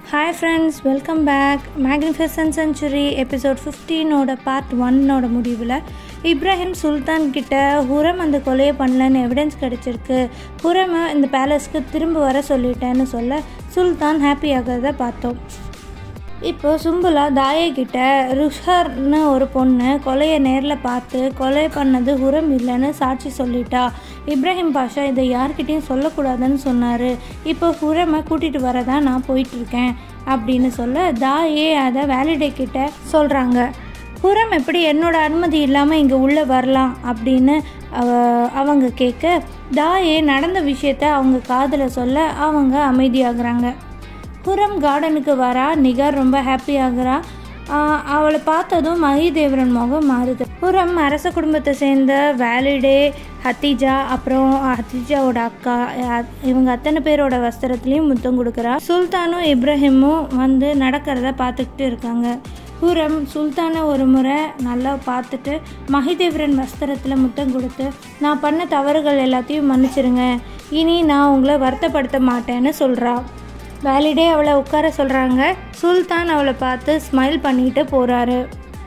hi friends welcome back magnificent century episode ஃபிஃப்டீனோட part ஒன்னோட முடிவில் இப்ராஹிம் சுல்தான் கிட்ட ஹுரம் அந்த கொலையை பண்ணலன்னு எவிடன்ஸ் கிடச்சிருக்கு ஹுரமை இந்த பேலஸ்க்கு திரும்ப வர சொல்லிட்டேன்னு சொல்ல சுல்தான் ஹாப்பி ஆகிறத பார்த்தோம் இப்போ சும்புலா தாயே கிட்ட ருஷர்னு ஒரு பொண்ணு கொலையை நேரில் பார்த்து கொலை பண்ணது ஹுரம் இல்லைன்னு சாட்சி சொல்லிட்டா இப்ராஹிம் பாஷா இதை யார்கிட்டயும் சொல்லக்கூடாதுன்னு சொன்னார் இப்போ ஹுரமை கூட்டிகிட்டு வரதா நான் போயிட்டுருக்கேன் அப்படின்னு சொல்ல தாயே அதை வேலிடே கிட்ட சொல்கிறாங்க ஹுரம் எப்படி என்னோட அனுமதி இல்லாமல் இங்கே உள்ளே வரலாம் அப்படின்னு அவ- அவங்க கேட்க தாயே நடந்த விஷயத்த அவங்க காதில் சொல்ல அவங்க அமைதியாகிறாங்க புறம் கார்டனுக்கு வரா நிகார் ரொம்ப ஹாப்பி ஆகுறா ஆஹ் அவளை பார்த்ததும் மகிதேவரன் முகம் மாறுது புறம் அரச குடும்பத்தை சேர்ந்த வேலிடே ஹத்திஜா அப்புறம் ஹத்திஜாவோட அக்கா அஹ் இவங்க அத்தனை பேரோட வஸ்திரத்துலேயும் முத்தம் கொடுக்குறா சுல்தானும் இப்ராஹிமும் வந்து நடக்கிறத பார்த்துக்கிட்டு இருக்காங்க ஹூரம் சுல்தானை ஒரு முறை நல்லா பார்த்துட்டு மகிதேவரன் வஸ்திரத்தில் முத்தம் கொடுத்து நான் பண்ண தவறுகள் எல்லாத்தையும் மன்னிச்சிருங்க இனி நான் உங்களை வருத்தப்படுத்த மாட்டேன்னு சொல்கிறா வேலிடே அவளை உட்கார சொல்கிறாங்க சுல்தான் அவளை பார்த்து ஸ்மைல் பண்ணிட்டு போகிறாரு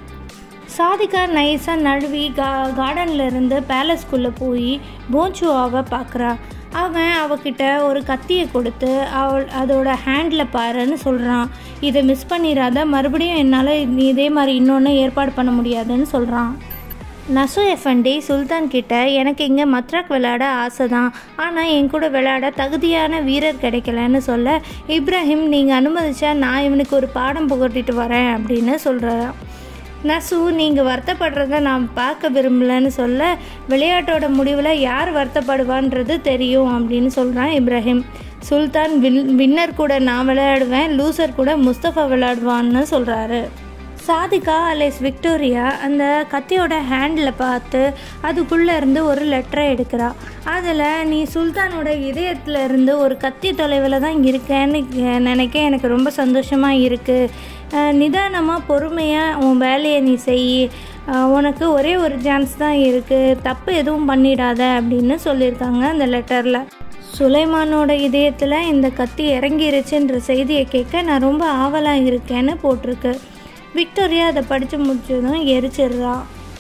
சாதிகா நைஸாக நழுவி கா கார்டனில் இருந்து பேலஸ்குள்ளே போய் போச்சுவாவை பார்க்குறா அவன் அவகிட்ட ஒரு கத்தியை கொடுத்து அவள் அதோட ஹேண்டில் பாருன்னு சொல்கிறான் இதை மிஸ் பண்ணிடாத மறுபடியும் என்னால் இதே மாதிரி இன்னொன்று ஏற்பாடு பண்ண முடியாதுன்னு சொல்கிறான் நசு எஃப்என்டி சுல்தான் கிட்ட எனக்கு இங்கே மத்ராக் விளையாட ஆசை தான் ஆனால் என் கூட விளையாட தகுதியான வீரர் கிடைக்கலன்னு சொல்ல இப்ராஹிம் நீங்கள் அனுமதிச்சா நான் இவனுக்கு ஒரு பாடம் புகட்டிட்டு வரேன் அப்படின்னு சொல்கிறாராம் நசு நீங்கள் வருத்தப்படுறத நான் பார்க்க விரும்பலன்னு சொல்ல விளையாட்டோட முடிவில் யார் வருத்தப்படுவான்றது தெரியும் அப்படின்னு சொல்கிறான் இப்ராஹிம் சுல்தான் வில் வின்னர் கூட நான் விளையாடுவேன் லூசர் கூட முஸ்தஃபா விளையாடுவான்னு சொல்கிறாரு சாதிகா அலேஸ் விக்டோரியா அந்த கத்தியோட ஹேண்டில் பார்த்து அதுக்குள்ளே இருந்து ஒரு லெட்டரை எடுக்கிறா அதில் நீ சுல்தானோட இதயத்தில் இருந்து ஒரு கத்தி தொலைவில் தான் இருக்கேன்னு கே- நினைக்க எனக்கு ரொம்ப சந்தோஷமாக இருக்குது நிதானமாக பொறுமையாக உன் வேலையை நீ செய் அஹ் உனக்கு ஒரே ஒரு சான்ஸ் தான் இருக்குது தப்பு எதுவும் பண்ணிடாத அப்படின்னு சொல்லியிருக்காங்க அந்த லெட்டரில் சுலைமானோட இதயத்தில் இந்த கத்தி இறங்கிருச்சுன்ற செய்தியை கேட்க நான் ரொம்ப ஆவலாக இருக்கேன்னு போட்டிருக்கு விக்டோரியா அதை படித்து முடிச்சதும் எரிச்சிடுறா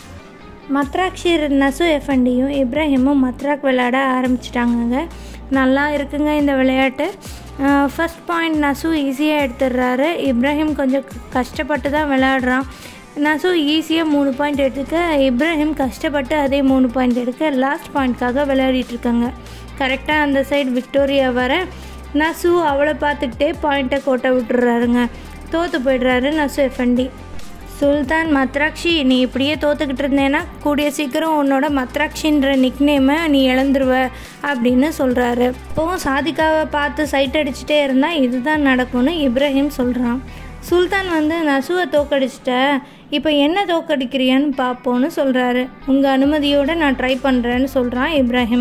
மத்ராக்ஷிர் நசு எஃப்எண்டியும் இப்ராஹிமும் மத்ராக் விளையாட ஆரம்பிச்சிட்டாங்கங்க நல்லா இருக்குங்க இந்த விளையாட்டு ஃபர்ஸ்ட் பாயிண்ட் நசு ஈஸியாக எடுத்துடுறாரு இப்ராஹிம் கொஞ்சம் க- கஷ்டப்பட்டு தான் விளையாடுறான் நசு ஈஸியாக மூணு பாயிண்ட் எடுத்துக்க இப்ராஹிம் கஷ்டப்பட்டு அதே மூணு பாயிண்ட் எடுக்க லாஸ்ட் பாயிண்ட்காக விளையாடிட்டு இருக்காங்க கரெக்டாக அந்த சைடு விக்டோரியா வர நசு அவளை பார்த்துக்கிட்டே பாயிண்ட்டை கோட்டை விட்டுறாருங்க தோற்று போயிடுறாரு நசு எஃப்எண்டி சுல்தான் மத்ராக்ஷி நீ இப்படியே தோத்துக்கிட்டு இருந்தேன்னா கூடிய சீக்கிரம் உன்னோட மத்ராக்ஷின்ற நிக்நேமை நீ இழந்துருவ அப்படின்னு சொல்கிறாரு இப்போவும் சாதிகாவை பார்த்து சைட் அடிச்சுட்டே இருந்தால் இதுதான் நடக்கும்னு இப்ராஹிம் சொல்கிறான் சுல்தான் வந்து நசுவை தோக்கடிச்சிட்ட இப்போ என்ன தோக்கடிக்கிறியான்னு பார்ப்போன்னு சொல்கிறாரு உங்கள் அனுமதியோடு நான் ட்ரை பண்ணுறேன்னு சொல்கிறான் இப்ராஹிம்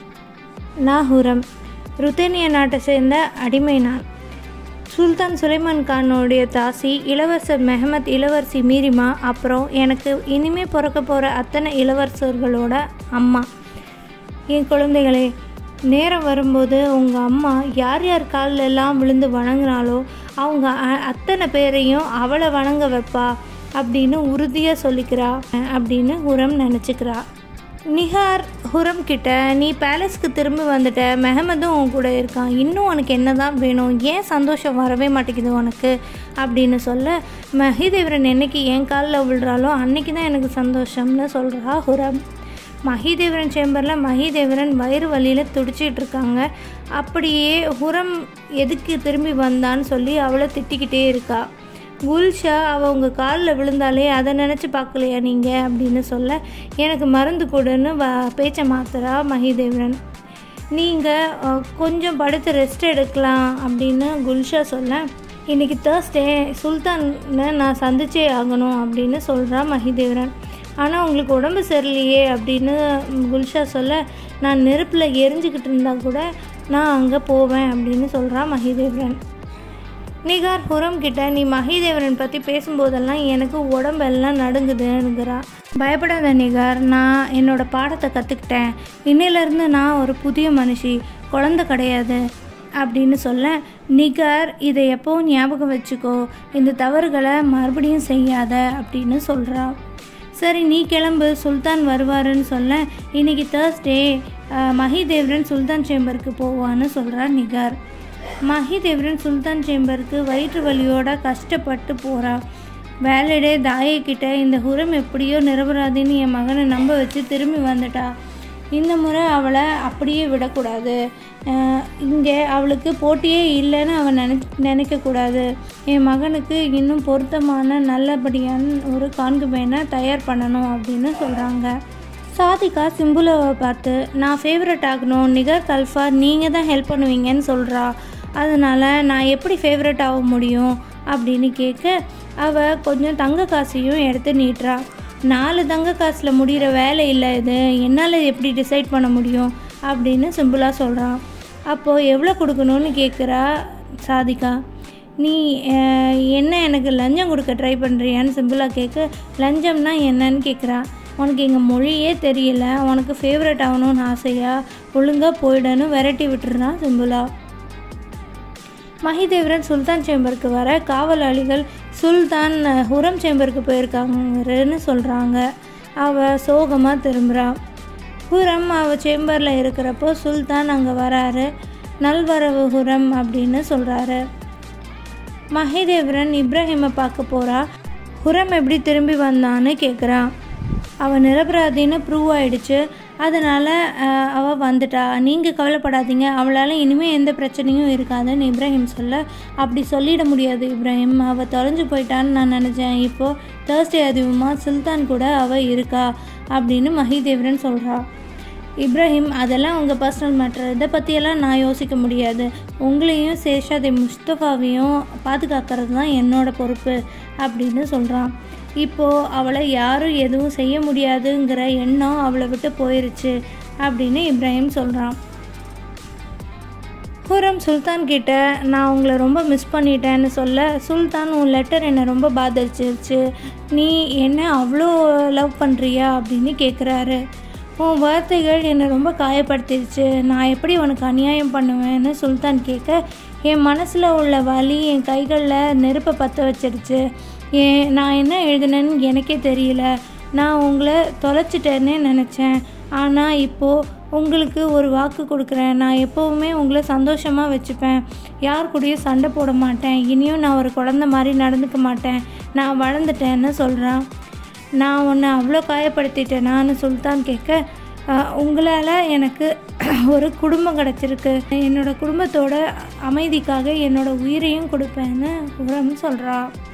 நாஹுரம் ருத்தேனிய நாட்டை சேர்ந்த அடிமை நான் சுல்தான் சுலைமான் கானுடைய தாசி இளவரசர் மெஹமத் இளவரசி மீரிமா அப்புறம் எனக்கு இனிமே பிறக்க போகிற அத்தனை இளவரசர்களோட அம்மா என் குழந்தைகளே நேரம் வரும்போது உங்கள் அம்மா யார் யார் காலில் எல்லாம் விழுந்து வணங்குனாலோ அவங்க அ- அத்தனை பேரையும் அவளை வணங்க வைப்பா அப்படின்னு உறுதியாக சொல்லிக்கிறா அப்படின்னு ஹுரம் நினச்சிக்கிறா நிஹார் ஹுரம் கிட்ட நீ பேலஸ்க்கு திரும்பி வந்துட்ட மெஹமதும் உன் கூட இருக்கான் இன்னும் உனக்கு என்னதான் வேணும் ஏன் சந்தோஷம் வரவே மாட்டேங்குது உனக்கு அப்படின்னு சொல்ல மஹிதேவரன் என்னைக்கு என் காலில் விழுறாலோ அன்னைக்கு தான் எனக்கு சந்தோஷம்னு சொல்கிறா ஹுரம் மஹிதேவரன் சேம்பரில் மஹிதேவரன் வயிறு வலியில் துடிச்சிட்டு இருக்காங்க அப்படியே ஹுரம் எதுக்கு திரும்பி வந்தான்னு சொல்லி அவளை திட்டிக்கிட்டே இருக்கா குல்ஷா அவள் உங்கள் காலில் விழுந்தாலே அதை நினச்சி பார்க்கலையா நீங்கள் அப்படின்னு சொல்ல எனக்கு மருந்து கொடுன்னு வ பேச்சை மாத்துறா மஹிதேவரன் நீங்கள் கொஞ்சம் படுத்து ரெஸ்ட் எடுக்கலாம் அப்படின்னு குல்ஷா சொல்ல இன்னைக்கு தேர்ஸ்டே சுல்தானை நான் சந்திச்சே ஆகணும் அப்படின்னு சொல்கிறா மஹிதேவரன் ஆனால் உங்களுக்கு உடம்பு சரியில்லையே அப்படின்னு குல்ஷா சொல்ல நான் நெருப்பில் எரிஞ்சுக்கிட்டு இருந்தால் கூட நான் அங்கே போவேன் அப்படின்னு சொல்கிறா மஹிதேவரன் நிகார் ஹுரம் கிட்ட நீ மஹிதேவரன் பற்றி பேசும்போதெல்லாம் எனக்கு உடம்பெல்லாம் நடுங்குதுங்கிறா பயப்படாத நிகார் நான் என்னோட பாடத்தை கற்றுக்கிட்டேன் இன்னையிலேருந்து நான் ஒரு புதிய மனுஷி குழந்தை கிடையாது அப்படின்னு சொல்ல நிகர் இதை எப்போவும் ஞாபகம் வச்சுக்கோ இந்த தவறுகளை மறுபடியும் செய்யாத அப்படின்னு சொல்கிறா சரி நீ கிளம்பு சுல்தான் வருவாருன்னு சொல்ல இன்னைக்கு தேர்ஸ்டே மஹிதேவரன் சுல்தான் சேம்பருக்கு போவான்னு சொல்கிறா நிகார் மஹிதேவரன் சுல்தான் சேம்பருக்கு வயிற்று வலியோட கஷ்டப்பட்டு போகிறா வேலைடே தாயக்கிட்ட இந்த ஹுரம் எப்படியோ நிரபராதின்னு என் மகனை நம்ப வச்சு திரும்பி வந்துட்டா இந்த முறை அவளை அப்படியே விடக்கூடாது இங்கே அவளுக்கு போட்டியே இல்லைன்னு அவன் நினை நினைக்கக்கூடாது என் மகனுக்கு இன்னும் பொருத்தமான நல்லபடியான ஒரு கான்குபேனை தயார் பண்ணணும் அப்படின்னு சொல்கிறாங்க சாதிகா சிம்புலவை பார்த்து நான் ஃபேவரட் ஆகணும் நிகர் கல்ஃபா நீங்கள் தான் ஹெல்ப் பண்ணுவீங்கன்னு சொல்கிறா அதனால் நான் எப்படி ஃபேவரட் ஆக முடியும் அப்படின்னு கேட்க அவள் கொஞ்சம் தங்க காசையும் எடுத்து நீட்டுறா நாலு தங்க காசில் முடிகிற வேலை இல்லை இது என்னால் எப்படி டிசைட் பண்ண முடியும் அப்படின்னு சிம்பிளாக சொல்கிறான் அப்போது எவ்வளோ கொடுக்கணும்னு கேட்குறா சாதிகா நீ அஹ், என்ன எனக்கு லஞ்சம் கொடுக்க ட்ரை பண்ணுறியான்னு சிம்பிளாக கேட்க லஞ்சம்னா என்னன்னு கேட்குறா உனக்கு எங்கள் மொழியே தெரியல உனக்கு ஃபேவரட் ஆகணும்னு ஆசையா ஒழுங்காக போயிடன்னு விரட்டி விட்டுறான் சிம்பிளா மஹிதேவரன் சுல்தான் சேம்பருக்கு வர காவலாளிகள் சுல்தான் அஹ், ஹுரம் சேம்பருக்கு போயிருக்காங்கன்னு சொல்கிறாங்க அவள் சோகமாக திரும்புகிறா ஹுரம் அவள் சேம்பரில் இருக்கிறப்போ சுல்தான் அங்கே வராரு நல்வரவு ஹுரம் அப்படின்னு சொல்கிறாரு மஹிதேவரன் இப்ராஹிமை பார்க்க போகிறா ஹுரம் எப்படி திரும்பி வந்தான்னு கேட்குறான் அவன் நிரபராதின்னு ப்ரூவ் ஆயிடுச்சு அதனால் அவள் வந்துட்டா நீங்கள் கவலைப்படாதீங்க அவளால் இனிமேல் எந்த பிரச்சனையும் இருக்காதுன்னு இப்ராஹிம் சொல்ல அப்படி சொல்லிட முடியாது இப்ராஹிம் அவள் தொலைஞ்சு போயிட்டான்னு நான் நினச்சேன் இப்போது தேர்ஸ்டே அதிகமாக சுல்தான் கூட அவள் இருக்கா அப்படின்னு மஹிதேவரன் சொல்கிறா இப்ராஹிம் அதெல்லாம் உங்கள் பர்சனல் மேட்டர் இதை பற்றியெல்லாம் நான் யோசிக்க முடியாது உங்களையும் சேஷாதி முஸ்தஃபாவையும் பாதுகாக்கிறது தான் என்னோட பொறுப்பு அப்படின்னு சொல்கிறான் இப்போது அவளை யாரும் எதுவும் செய்ய முடியாதுங்கிற எண்ணம் அவளை விட்டு போயிருச்சு அப்படின்னு இப்ராஹிம் சொல்கிறான் ஹுரம் சுல்தான் கிட்ட நான் உங்களை ரொம்ப மிஸ் பண்ணிட்டேன்னு சொல்ல சுல்தான் உன் லெட்டர் என்னை ரொம்ப பாதிச்சிருச்சு நீ என்ன அவ்வளோ லவ் பண்ணுறியா அப்படின்னு கேட்குறாரு உன் வார்த்தைகள் என்னை ரொம்ப காயப்படுத்திருச்சு நான் எப்படி உனக்கு அநியாயம் பண்ணுவேன்னு சுல்தான் கேட்க என் மனசில் உள்ள வலி என் கைகளில் நெருப்பை பற்ற வச்சிருச்சு ஏன் நான் என்ன எழுதினேன்னு எனக்கே தெரியல நான் உங்களை தொலைச்சிட்டேன்னே நினச்சேன் ஆனால் இப்போது உங்களுக்கு ஒரு வாக்கு கொடுக்குறேன் நான் எப்போவுமே உங்களை சந்தோஷமாக வச்சுப்பேன் யார் கூடயும் சண்டை போட மாட்டேன் இனியும் நான் ஒரு குழந்த மாதிரி நடந்துக்க மாட்டேன் நான் வளர்ந்துட்டேன்னு சொல்கிறான் நான் உன்னை அவ்வளோ காயப்படுத்திட்டேனான்னு சுல்தான் கேட்க "அஹ், உங்களால் எனக்கு ஒரு குடும்பம் கிடச்சிருக்கு என்னோட குடும்பத்தோட அமைதிக்காக என்னோட உயிரையும் கொடுப்பேன்னு உரம் சொல்கிறா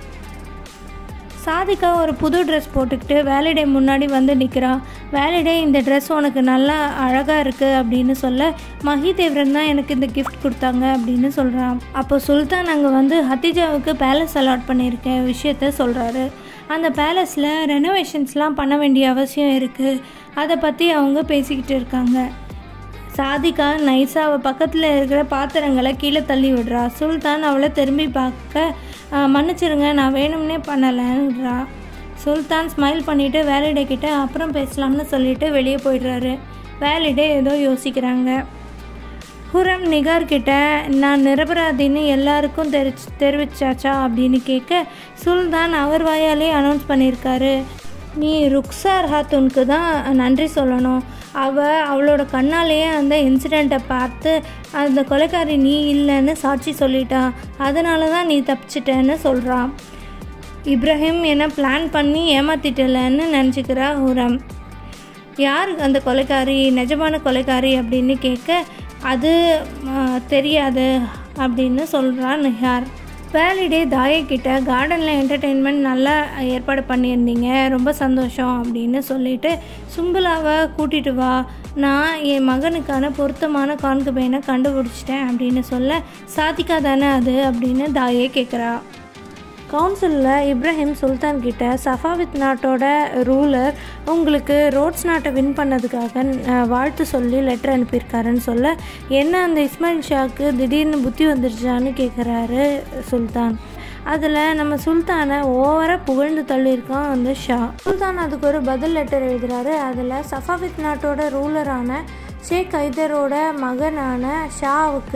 சாதிகா ஒரு புது ட்ரெஸ் போட்டுக்கிட்டு வேலிடே முன்னாடி வந்து நிற்கிறா வேலிடே இந்த ட்ரெஸ் உனக்கு நல்லா அழகாக இருக்குது அப்படின்னு சொல்ல மஹிதேவரன் தான் எனக்கு இந்த கிஃப்ட் கொடுத்தாங்க அப்படின்னு சொல்கிறான் அப்போ சுல்தான் அங்கே வந்து ஹத்திஜாவுக்கு பேலஸ் அலாட் பண்ணியிருக்கேன் விஷயத்த சொல்கிறாரு அந்த பேலஸில் ரெனோவேஷன்ஸ்லாம் பண்ண வேண்டிய அவசியம் இருக்குது அதை பற்றி அவங்க பேசிக்கிட்டு இருக்காங்க சாதிகா நைஸா அவள் பக்கத்தில் இருக்கிற பாத்திரங்களை கீழே தள்ளி விடுறா சுல்தான் அவளை திரும்பி பார்க்க "ஆ, மன்னிச்சிருங்க நான் வேணும்னே பண்ணலைன்றா சுல்தான் ஸ்மைல் பண்ணிவிட்டு வேலிடே கிட்ட அப்புறம் பேசலாம்னு சொல்லிட்டு வெளியே போயிடுறாரு வேலிடே ஏதோ யோசிக்கிறாங்க ஹுரம் நிகார் கிட்ட நான் நிரபராதின்னு எல்லாருக்கும் தெரிச்சு தெரிவிச்சாச்சா அப்படின்னு கேட்க சுல்தான் அவர் வாயாலே அனௌன்ஸ் பண்ணியிருக்காரு நீ ருக்ஸார் ஹாத்துனுக்கு தான் நன்றி சொல்லணும் அவள் அவளோட கண்ணாலேயே அந்த இன்சிடெண்ட்டை பார்த்து அந்த கொலைக்காரி நீ இல்லைன்னு சாட்சி சொல்லிட்டா அதனால தான் நீ தப்பிச்சிட்டேன்னு சொல்கிறான் இப்ராஹிம் என்ன பிளான் பண்ணி ஏமாத்திட்டலன்னு நினச்சிக்கிறா ஹுரம் யார் அந்த கொலைக்காரி நிஜமான கொலைக்காரி அப்படின்னு கேட்க அது ஆ, தெரியாது அப்படின்னு சொல்கிறான் நிஹார் வேலிடே தாயக்கிட்ட கார்டனில் என்டர்டெயின்மெண்ட் நல்லா ஏற்பாடு பண்ணியிருந்தீங்க ரொம்ப சந்தோஷம் அப்படின்னு சொல்லிட்டு சும்புலாவை கூட்டிட்டு வா நான் என் மகனுக்கான பொருத்தமான கான்குபைனை கண்டுபிடிச்சிட்டேன் அப்படின்னு சொல்ல சாதிக்கா தானே அது அப்படின்னு தாயே கேட்குறா கவுன்சிலில் இப்ராஹிம் சுல்தான் கிட்ட சஃபாவித் நாட்டோட ரூலர் உங்களுக்கு ரோட்ஸ் நாட்டை வின் பண்ணதுக்காக அஹ், வாழ்த்து சொல்லி லெட்டர் அனுப்பியிருக்காருன்னு சொல்ல என்ன அந்த இஸ்மாயில் ஷாக்கு திடீர்னு புத்தி வந்துருச்சான்னு கேட்குறாரு சுல்தான் அதில் நம்ம சுல்தானை ஓவராக புகழ்ந்து தள்ளியிருக்கான் அந்த ஷா சுல்தான் அதுக்கு ஒரு பதில் லெட்டர் எழுதுறாரு அதில் சஃபாவித் நாட்டோட ரூலரான ஷேக் ஐதரோட மகனான ஷாவுக்கு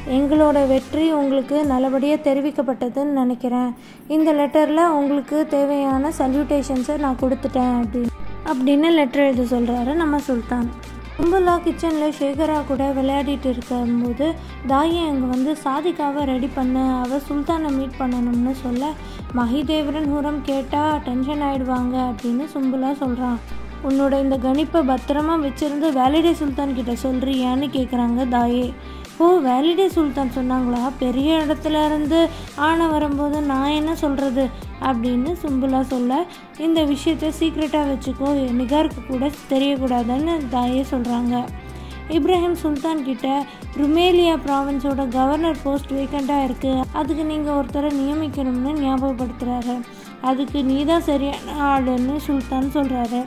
எங்களோட வெற்றி உங்களுக்கு நல்லபடியாக தெரிவிக்கப்பட்டதுன்னு நினைக்கிறேன் இந்த லெட்டரில் உங்களுக்கு தேவையான சல்யூட்டேஷன்ஸை நான் கொடுத்துட்டேன் அப்படின்னு அப்படின்னு லெட்டர் எழுத சொல்கிறாரு நம்ம சுல்தான் கும்பலா கிச்சனில் ஷேகரா கூட விளையாடிட்டு இருக்கும்போது தாயை அங்கே வந்து சாதிக்காவை ரெடி பண்ண அவள் சுல்தானை மீட் பண்ணணும்னு சொல்ல மஹிதேவரன் ஹுரம் கேட்டால் டென்ஷன் ஆகிடுவாங்க அப்படின்னு சும்புலா சொல்கிறான் உன்னோட இந்த கணிப்பை பத்திரமா வச்சிருந்து வேலிடே சுல்தான் கிட்ட சொல்றியான்னு கேட்குறாங்க தாயே ஓ வேலிடே சுல்தான் சொன்னாங்களா பெரிய இடத்துல இருந்து ஆணை வரும்போது நான் என்ன சொல்கிறது அப்படின்னு சும்புலா சொல்ல இந்த விஷயத்த சீக்ரெட்டாக வச்சுக்கோ நிகாருக்கு கூட தெரியக்கூடாதுன்னு தாயே சொல்கிறாங்க இப்ராஹிம் சுல்தான் கிட்ட ருமேலியா ப்ராவின்ஸோட கவர்னர் போஸ்ட் வேக்கண்ட்டாக இருக்குது அதுக்கு நீங்கள் ஒருத்தரை நியமிக்கணும்னு ஞாபகப்படுத்துகிறாரு அதுக்கு நீ தான் சரியான ஆளுன்னு சுல்தான் சொல்கிறாரு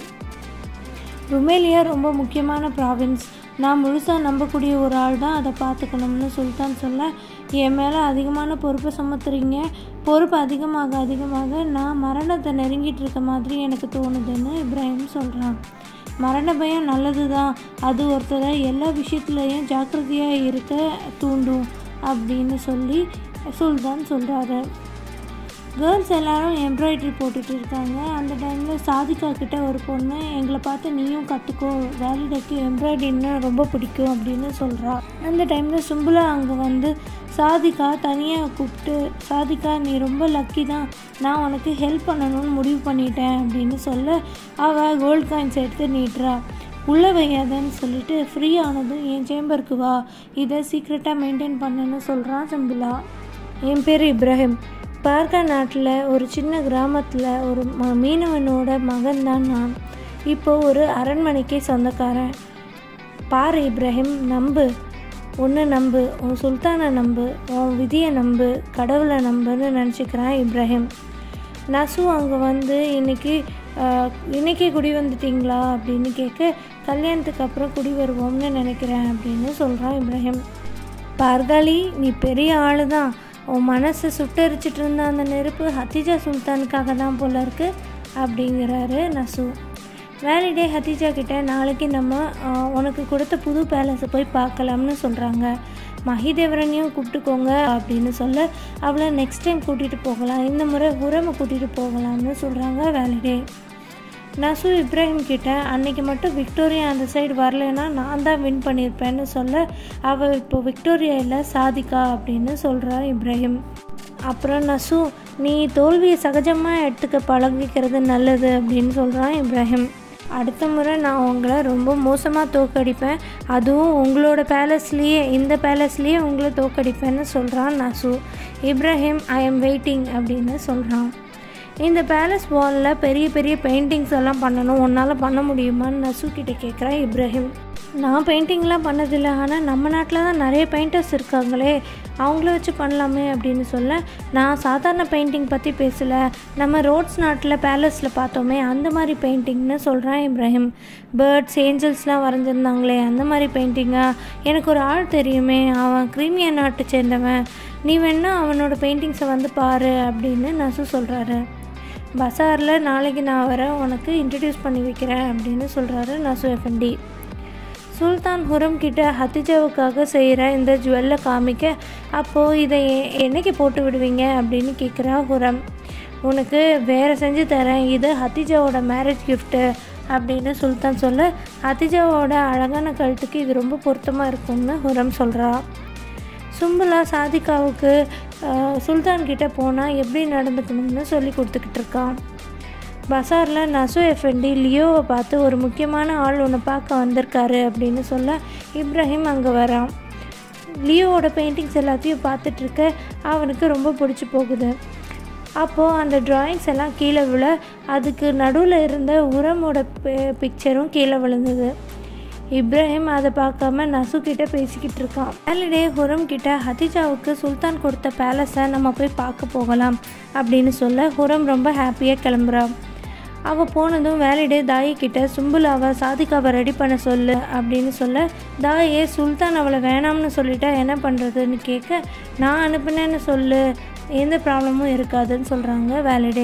ருமேலியா ரொம்ப முக்கியமான ப்ராவின்ஸ் நான் முழுசாக நம்பக்கூடிய ஒரு ஆள் தான் அதை பார்த்துக்கணும்னு சுல்தான் சொல்ல என் மேலே அதிகமான பொறுப்பை சுமத்துறீங்க பொறுப்பு அதிகமாக அதிகமாக நான் மரணத்தை நெருங்கிட்டு இருக்க மாதிரி எனக்கு தோணுதுன்னு இப்ராஹிம் சொல்கிறான் மரண பயம் நல்லது தான் அது ஒருத்தரை எல்லா விஷயத்துலையும் ஜாக்கிரதையாக இருக்க தூண்டும் அப்படின்னு சொல்லி சுல்தான் சொல்கிறாரு கேர்ள்ஸ் எல்லாரும் எம்ப்ராய்டரி போட்டுட்டு இருக்காங்க அந்த டைமில் சாதிகா கிட்ட ஒரு பொண்ணு எங்களை பார்த்து நீயும் கற்றுக்கோ வேலிடேக்கு எம்ப்ராய்டரின்னா ரொம்ப பிடிக்கும் அப்படின்னு சொல்கிறா அந்த டைமில் சும்புலா அங்கே வந்து சாதிகா தனியாக கூப்பிட்டு சாதிகா நீ ரொம்ப லக்கி தான் நான் உனக்கு ஹெல்ப் பண்ணணும்னு முடிவு பண்ணிட்டேன் அப்படின்னு சொல்ல அவள் கோல்ட் காயின்ஸ் எடுத்து நீட்டுறா உள்ளே வையாதன்னு சொல்லிட்டு ஃப்ரீ ஆனதும் என் சேம்பருக்கு வா இதை சீக்ரெட்டாக மெயின்டைன் பண்ணுன்னு சொல்கிறான் சும்புலா என் பேர் இப்ராஹிம் பார்க்கா நாட்டில் ஒரு சின்ன கிராமத்தில் ஒரு ம மீனவனோட மகன் தான் நான் இப்போ ஒரு அரண்மனைக்கே சொந்தக்காரன் பாரு இப்ராஹிம் நம்பு ஒன்று நம்பு உன் சுல்தானை நம்பு உன் விதியை நம்பு கடவுளை நம்புன்னு நினச்சிக்கிறான் இப்ராஹிம் நசு அங்கே வந்து இன்னைக்கு ஆஹ், இன்னைக்கே குடி வந்துட்டீங்களா அப்படின்னு கேட்க கல்யாணத்துக்கு அப்புறம் குடி வருவோம்னு நினைக்கிறேன் அப்படின்னு சொல்கிறான் இப்ராஹிம் பார்காலி நீ பெரிய ஆளு தான் உன் மனசை சுட்டரிச்சிட்டு இருந்த அந்த நெருப்பு ஹத்திஜா சுல்தானுக்காக தான் போல இருக்கு அப்படிங்கிறாரு நசு வேலிடே ஹத்திஜா கிட்ட நாளைக்கு நம்ம ஆஹ், உனக்கு கொடுத்த புது பேலஸை போய் பார்க்கலாம்னு சொல்கிறாங்க மஹிதேவரனையும் கூப்பிட்டுக்கோங்க அப்படின்னு சொல்ல அவளை நெக்ஸ்ட் டைம் கூட்டிகிட்டு போகலாம் இந்த முறை உரமை கூட்டிகிட்டு போகலாம்னு சொல்கிறாங்க வேலிடே நசு இப்ராஹிம் கிட்ட அன்னைக்கு மட்டும் விக்டோரியா அந்த சைடு வரலைன்னா நான் தான் வின் பண்ணியிருப்பேன்னு சொல்ல அவள் இப்போ விக்டோரியா இல்லை சாதிக்கா அப்படின்னு சொல்கிறா இப்ராஹிம் அப்புறம் நசு நீ தோல்வியை சகஜமாக எடுத்துக்க பழகிக்கிறது நல்லது அப்படின்னு சொல்கிறான் இப்ராஹிம் அடுத்த முறை நான் உங்களை ரொம்ப மோசமாக தோக்கடிப்பேன் அதுவும் உங்களோட பேலஸ்லேயே இந்த பேலஸ்லேயே உங்களை தோக்கடிப்பேன்னு சொல்கிறான் நசு இப்ராஹிம் ஐ எம் வெயிட்டிங் அப்படின்னு சொல்கிறான் இந்த பேலஸ் வாலில் பெரிய பெரிய பெயிண்டிங்ஸ் எல்லாம் பண்ணணும் உன்னால் பண்ண முடியுமான்னு நசு கிட்ட கேட்குறா இப்ராஹிம் நான் பெயிண்டிங்லாம் பண்ணதில்லை ஆனால் நம்ம நாட்டில் தான் நிறைய பெயிண்டர்ஸ் இருக்காங்களே அவங்கள வச்சு பண்ணலாமே அப்படின்னு சொல்ல நான் சாதாரண பெயிண்டிங் பற்றி பேசலை நம்ம ரோட்ஸ் நாட்டில் பேலஸில் பார்த்தோமே அந்த மாதிரி பெயிண்டிங்னு சொல்கிறான் இப்ராஹிம் பேர்ட்ஸ் ஏஞ்சல்ஸ்லாம் வரைஞ்சிருந்தாங்களே அந்த மாதிரி பெயிண்டிங்கா எனக்கு ஒரு ஆள் தெரியுமே அவன் கிரீமியா நாட்டை சேர்ந்தவன் நீ வேணா அவனோட பெயிண்டிங்ஸை வந்து பாரு அப்படின்னு நசு சொல்கிறாரு பஸாரில் நாளைக்கு நான் வரேன் உனக்கு இன்ட்ரடியூஸ் பண்ணி வைக்கிறேன் அப்படின்னு சொல்கிறாரு நசு எஃப்என்டி சுல்தான் ஹுரம் கிட்ட ஹத்திஜாவுக்காக செய்கிற இந்த ஜுவல்லை காமிக்க அப்போது இதை எ- என்னைக்கு போட்டு விடுவீங்க அப்படின்னு கேட்குறா ஹுரம் உனக்கு வேறு செஞ்சு தரேன் இது ஹத்திஜாவோட மேரேஜ் கிஃப்ட்டு அப்படின்னு சுல்தான் சொல்ல ஹத்திஜாவோட அழகான கழுத்துக்கு இது ரொம்ப பொருத்தமாக இருக்கும்னு ஹுரம் சொல்கிறா சும்புலா சாதிகாவுக்கு அஹ், சுல்தான் கிட்ட போனால் எப்படி நடந்துக்கணும்னு சொல்லி கொடுத்துக்கிட்டு இருக்கான் பஸாரில் நசு எஃப்என்டி லியோவை பார்த்து ஒரு முக்கியமான ஆள் உன்னை பார்க்க வந்திருக்காரு அப்படின்னு சொல்ல இப்ராஹிம் அங்கே வரான் லியோவோட பெயிண்டிங்ஸ் எல்லாத்தையும் பார்த்துட்டு இருக்க அவனுக்கு ரொம்ப பிடிச்சி போகுது அப்போது அந்த டிராயிங்ஸ் எல்லாம் கீழே விழ அதுக்கு நடுவில் இருந்த உரமோட பிக்சரும் கீழே விழுந்தது இப்ராஹிம் அதை பார்க்காம நசு கிட்ட பேசிக்கிட்டு இருக்கான் வேலிடே ஹுரம் கிட்ட ஹதிஜாவுக்கு சுல்தான் கொடுத்த பேலஸை நம்ம போய் பார்க்க போகலாம் அப்படின்னு சொல்ல ஹுரம் ரொம்ப ஹாப்பியாக கிளம்புறான் அவள் போனதும் வேலிடே தாயி கிட்ட சும்புலாவை சாதிகாவை ரெடி பண்ண சொல்லு அப்படின்னு சொல்ல தாயே சுல்தான் அவளை வேணாம்னு சொல்லிட்டா என்ன பண்ணுறதுன்னு கேட்க நான் அனுப்புனேன்னு சொல்லு எந்த ப்ராப்ளமும் இருக்காதுன்னு சொல்கிறாங்க வேலிடே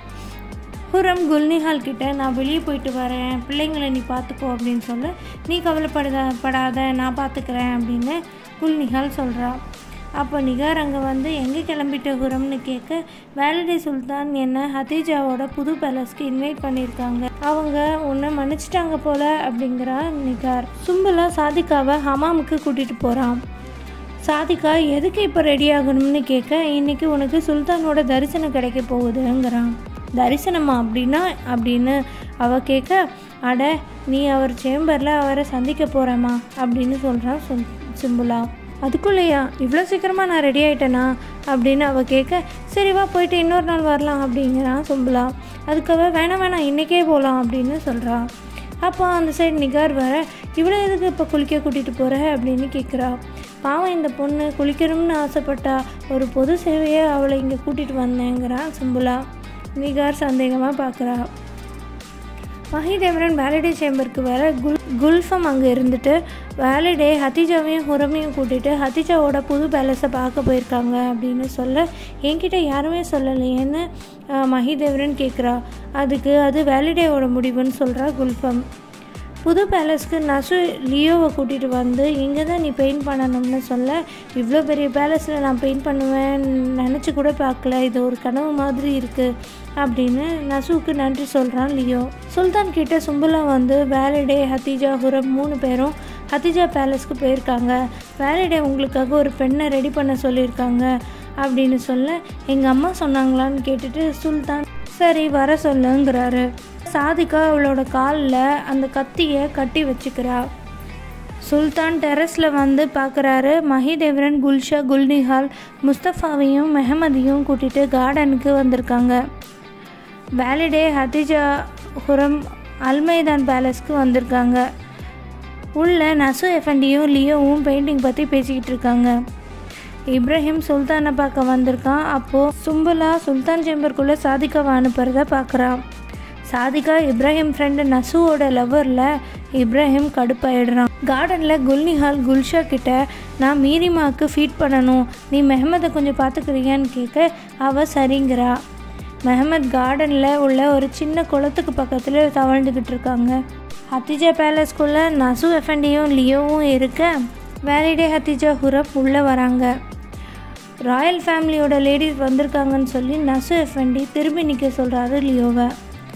ஹுரம் குல்னிஹால் கிட்ட நான் வெளியே போயிட்டு வரேன் பிள்ளைங்களை நீ பார்த்துக்கோ அப்படின்னு சொல்ல நீ கவலைப்படுத படாத நான் பார்த்துக்கிறேன் அப்படின்னு குல்னிஹால் சொல்கிறா அப்போ நிகார் அங்கே வந்து எங்கே கிளம்பிட்ட ஹுரம்னு கேட்க வேலடி சுல்தான் என்ன ஹதீஜாவோட புது பேலஸ்க்கு இன்வைட் பண்ணியிருக்காங்க அவங்க உன்னை மன்னிச்சிட்டாங்க போல அப்படிங்கிறா நிகார் சும்பலா சாதிகாவை ஹமாமுக்கு கூட்டிகிட்டு போகிறான் சாதிகா எதுக்கு இப்போ ரெடி ஆகணும்னு கேட்க இன்னைக்கு உனக்கு சுல்தானோட தரிசனம் கிடைக்க போகுதுங்கிறான் தரிசனமா அப்படின்னா அப்படின்னு அவ கேட்க அட நீ அவர் சேம்பரில் அவரை சந்திக்க போகிறேம்மா அப்படின்னு சொல்கிறான் சும் சிம்புலா அதுக்குள்ளேயா இவ்வளோ சீக்கிரமாக நான் ரெடி ஆகிட்டேனா அப்படின்னு அவள் கேட்க சரி வா போயிட்டு இன்னொரு நாள் வரலாம் அப்படிங்கிறான் சும்புலா அதுக்காக வேணாம் வேணாம் இன்றைக்கே போகலாம் அப்படின்னு சொல்கிறான் அப்போ அந்த சைடு நிகார் வர இவ்வளோ எதுக்கு இப்போ குளிக்க கூட்டிகிட்டு போகிற அப்படின்னு கேட்குறா பாவம் இந்த பொண்ணு குளிக்கணும்னு ஆசைப்பட்டா ஒரு பொது சேவையை அவளை இங்கே கூட்டிகிட்டு வந்தேங்கிறான் சிம்புலா நிகார் சந்தேகமாக பார்க்குறா மஹிதேவரன் வேலிடே சேம்பருக்கு வர குல் குல்ஃபம் அங்கே இருந்துட்டு வேலிடே ஹத்திஜாவையும் ஹுரமையும் கூட்டிகிட்டு ஹத்திஜாவோட புது பேலஸை பார்க்க போயிருக்காங்க அப்படின்னு சொல்ல என்கிட்ட யாருமே சொல்லலையேன்னு அஹ், மஹிதேவரன் கேட்குறா அதுக்கு அது வேலிடேவோட முடிவுன்னு சொல்கிறா குல்ஃபம் புது பேலஸ்க்கு நசு லியோவை கூட்டிகிட்டு வந்து இங்கே தான் நீ பெயிண்ட் பண்ணணும்னு சொல்ல இவ்வளோ பெரிய பேலஸில் நான் பெயிண்ட் பண்ணுவேன் நினச்சி கூட பார்க்கல இது ஒரு கனவு மாதிரி இருக்குது அப்படின்னு நசுவுக்கு நன்றி சொல்கிறான் லியோ சுல்தான் கிட்ட சும்புலா வந்து வேலிடே ஹத்திஜா ஹுரம் மூணு பேரும் ஹத்திஜா பேலஸ்க்கு போயிருக்காங்க வேலிடே உங்களுக்காக ஒரு பெண்ணை ரெடி பண்ண சொல்லியிருக்காங்க அப்படின்னு சொல்ல எங்கள் அம்மா சொன்னாங்களான்னு கேட்டுட்டு சுல்தான் சரி வர சொல்லுங்கிறாரு சாதிகா அவளோட காலில் அந்த கத்தியை கட்டி வச்சுக்கிறா சுல்தான் டெரஸில் வந்து பார்க்குறாரு மஹிதேவரன் குல்ஷா குல்னிஹால் முஸ்தஃபாவையும் மெஹமதியும் கூட்டிகிட்டு கார்டனுக்கு வந்திருக்காங்க வேலிடே ஹதிஜா ஹுரம் அல்மைதான் பேலஸ்க்கு வந்திருக்காங்க உள்ள நசு எஃபண்டியும் லியோவும் பெயிண்டிங் பற்றி பேசிக்கிட்டு இருக்காங்க இப்ராஹிம் சுல்தானை பார்க்க வந்திருக்கான் அப்போது சும்புலா சுல்தான் சேம்பருக்குள்ளே சாதிகாவை அனுப்புறத பார்க்குறான் சாதிகா இப்ராஹிம் ஃப்ரெண்டு நசுவோட லவ்வரில் இப்ராஹிம் கடுப்பாயிடுறான் கார்டனில் குல்னிஹால் குல்ஷா கிட்ட நான் மீரிமாவுக்கு ஃபீட் பண்ணணும் நீ மெஹமதை கொஞ்சம் பார்த்துக்கிறியான்னு கேட்க அவ சரிங்கிறா மெஹமத் கார்டனில் உள்ள ஒரு சின்ன குளத்துக்கு பக்கத்தில் தவழ்ந்துக்கிட்டு இருக்காங்க ஹத்திஜா பேலஸ்குள்ளே நசு எஃபண்டியும் லியோவும் இருக்க வேலிடே ஹத்திஜா ஹுரப் உள்ளே வராங்க ராயல் ஃபேமிலியோட லேடிஸ் வந்திருக்காங்கன்னு சொல்லி நசு எஃபண்டி திரும்பி நிற்க சொல்கிறாரு லியோவை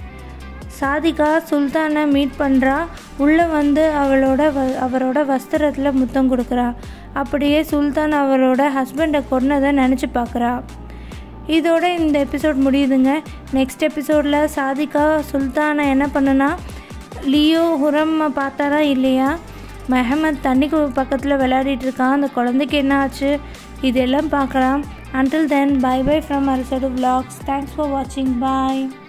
சாதிகா சுல்தானை மீட் பண்ணுறா உள்ளே வந்து அவளோட வ அவரோட வஸ்திரத்தில் முத்தம் கொடுக்குறா அப்படியே சுல்தான் அவரோட ஹஸ்பண்டை கொன்னதை நினச்சி பார்க்குறா இதோட இந்த எபிசோட் முடியுதுங்க நெக்ஸ்ட் எபிசோடில் சாதிகா சுல்தானை என்ன பண்ணுனா லியோ ஹுரம்மை பார்த்தாரா இல்லையா மெஹமத் தண்ணிக்கு பக்கத்தில் விளையாடிட்டு இருக்கான் அந்த குழந்தைக்கு என்ன ஆச்சு இதெல்லாம் பார்க்கலாம் until then bye bye from அரசடு vlogs thanks for watching bye